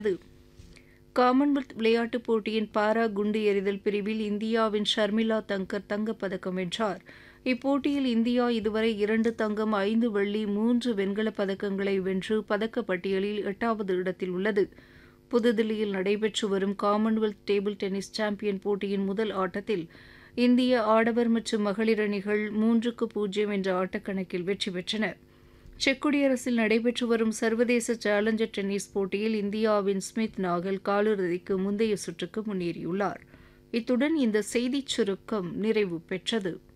Commonwealth விளையாட்டுப் போட்டியின் பாரா குண்டு எறிதல் பிரிவில் இந்தியாவின் ஷர்மிளா தங்கர் தங்கப்பதக்கம் வென்றார் இப்போட்டியில் இந்தியா இதுவரை இரண்டு தங்கம் ஐந்து வெள்ளி மூன்று வெண்கலப் பதக்கங்களை வென்று பதக்கப்பட்டியலில் எட்டாவது இடத்தில் உள்ளது புதுதில்லியில் நடைபெற்று வரும் காமன்வெல்த் டேபிள் டென்னிஸ் சாம்பியன் போட்டியின் முதல் ஆட்டத்தில் இந்திய ஆடவர் மற்றும் மகளிர் அணிகள் மூன்றுக்கு பூஜ்ஜியம் என்ற ஆட்டக்கணக்கில் வெற்றி பெற்றன செக் குடியரசில் நடைபெற்று வரும் சர்வதேச சேலஞ்சர் டென்னிஸ் போட்டியில் இந்தியாவின் ஸ்மித் நாகல் காலிறுதிக்கு முந்தைய சுற்றுக்கு முன்னேறியுள்ளார் இத்துடன் இந்த செய்திச் சுருக்கம் நிறைவு பெற்றது